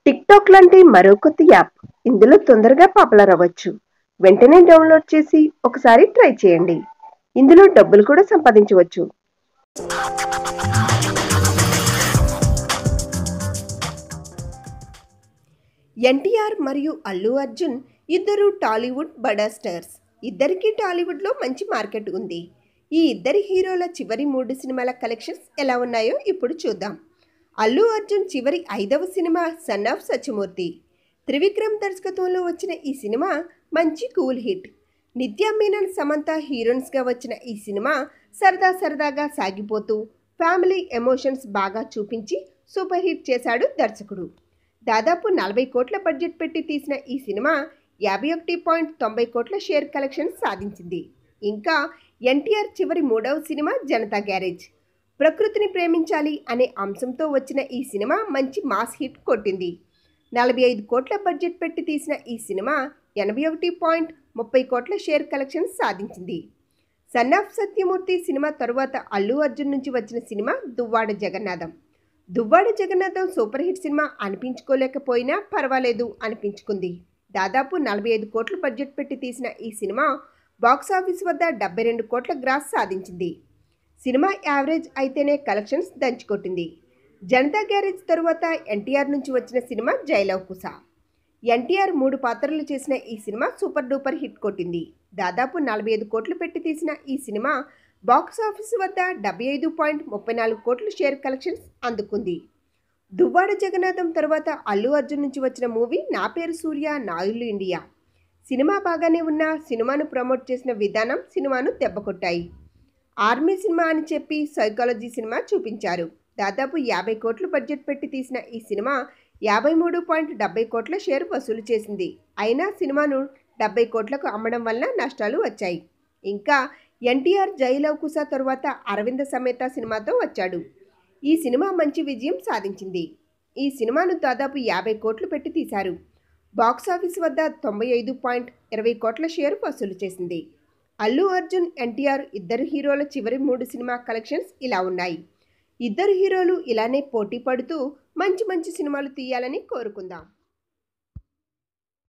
tick talk లాంటి మరో కొత్త యాప్ ఇందులో తొందరగా పాపులర్ అవ్వచ్చు వెంటనే డౌన్లోడ్ చేసి ఒకసారి ట్రై చేయండి ఇందులో డబ్బులు కూడా సంపాదించవచ్చు ఎన్టీఆర్ మరియు అల్లు అర్జున్ ఇద్దరు టాలీవుడ్ బడా స్టార్స్ ఇద్దరికీ టాలీవుడ్లో మంచి మార్కెట్ ఉంది ఈ ఇద్దరి హీరోల చివరి మూడు సినిమాల కలెక్షన్స్ ఎలా ఉన్నాయో ఇప్పుడు చూద్దాం అల్లు అర్జున్ చివరి ఐదవ సినిమా సన్ ఆఫ్ సత్యమూర్తి త్రివిక్రమ్ దర్శకత్వంలో వచ్చిన ఈ సినిమా మంచి కూల్ హిట్ నిత్యా మీనన్ సమంత హీరోయిన్స్గా వచ్చిన ఈ సినిమా సరదా సరదాగా సాగిపోతూ ఫ్యామిలీ ఎమోషన్స్ బాగా చూపించి సూపర్ హిట్ చేశాడు దర్శకుడు దాదాపు నలభై కోట్ల బడ్జెట్ పెట్టి తీసిన ఈ సినిమా యాభై ఒకటి పాయింట్ తొంభై కోట్ల షేర్ కలెక్షన్ సాధించింది ఇంకా ఎన్టీఆర్ చివరి మూడవ సినిమా జనతా గ్యారేజ్ ప్రకృతిని ప్రేమించాలి అనే అంశంతో వచ్చిన ఈ సినిమా మంచి మాస్ హిట్ కొట్టింది నలభై ఐదు కోట్ల బడ్జెట్ పెట్టి తీసిన ఈ సినిమా ఎనభై ఒకటి పాయింట్ ముప్పై కోట్ల షేర్ కలెక్షన్ సాధించింది సన్ ఆఫ్ సత్యమూర్తి సినిమా తరువాత అల్లు అర్జున్ నుంచి వచ్చిన సినిమా దువ్వాడ జగన్నాథం దువ్వాడ జగన్నాథం సూపర్ హిట్ సినిమా అనిపించుకోలేకపోయినా పర్వాలేదు అనిపించుకుంది దాదాపు నలభై ఐదు కోట్ల బడ్జెట్ పెట్టి తీసిన ఈ సినిమా బాక్సాఫీస్ వద్ద డెబ్బై రెండు కోట్ల గ్రాస్ సాధించింది సినిమా యావరేజ్ అయితేనే కలెక్షన్స్ దంచుకొట్టింది జనతా గ్యారేజ్ తరువాత ఎన్టీఆర్ నుంచి వచ్చిన సినిమా జైలవ్ కుస ఎన్టీఆర్ మూడు పాత్రలు చేసిన ఈ సినిమా సూపర్ డూపర్ హిట్ కొట్టింది దాదాపు నలభై ఐదు కోట్లు పెట్టి తీసిన ఈ సినిమా బాక్స్ ఆఫీస్ వద్ద డెబ్బై ఐదు పాయింట్ ముప్పై నాలుగు కోట్ల షేర్ కలెక్షన్స్ అందుకుంది దువ్వాడ జగన్నాథం తర్వాత అల్లు అర్జున్ నుంచి వచ్చిన మూవీ నా పేరు సూర్య నా ఇల్లు ఇండియా సినిమా బాగానే ఉన్న సినిమాను ప్రమోట్ చేసిన విధానం సినిమాను దెబ్బకొట్టాయి ఆర్మీ సినిమా అని చెప్పి సైకాలజీ సినిమా చూపించారు దాదాపు యాభై కోట్లు బడ్జెట్ పెట్టి తీసిన ఈ సినిమా యాభై మూడు పాయింట్ డెబ్బై కోట్ల షేర్ వసూలు చేసింది అయినా సినిమాను డెబ్బై కోట్లకు అమ్మడం వలన నష్టాలు వచ్చాయి ఇంకా ఎన్టీఆర్ జైలవ్ కుస తరువాత అరవింద సమేత సినిమాతో వచ్చాడు ఈ సినిమా మంచి విజయం సాధించింది ఈ సినిమాను దాదాపు యాభై కోట్లు పెట్టి తీశారు బాక్సాఫీస్ వద్ద తొంభై ఐదు పాయింట్ ఇరవై కోట్ల షేర్ వసూలు చేసింది అల్లు అర్జున్ ఎన్టీఆర్ ఇద్దరు హీరోల చివరి మూడు సినిమా కలెక్షన్స్ ఇలా ఉన్నాయి ఇద్దరు హీరోలు ఇలానే పోటీ పడుతూ మంచి మంచి సినిమాలు తీయాలని కోరుకుందాం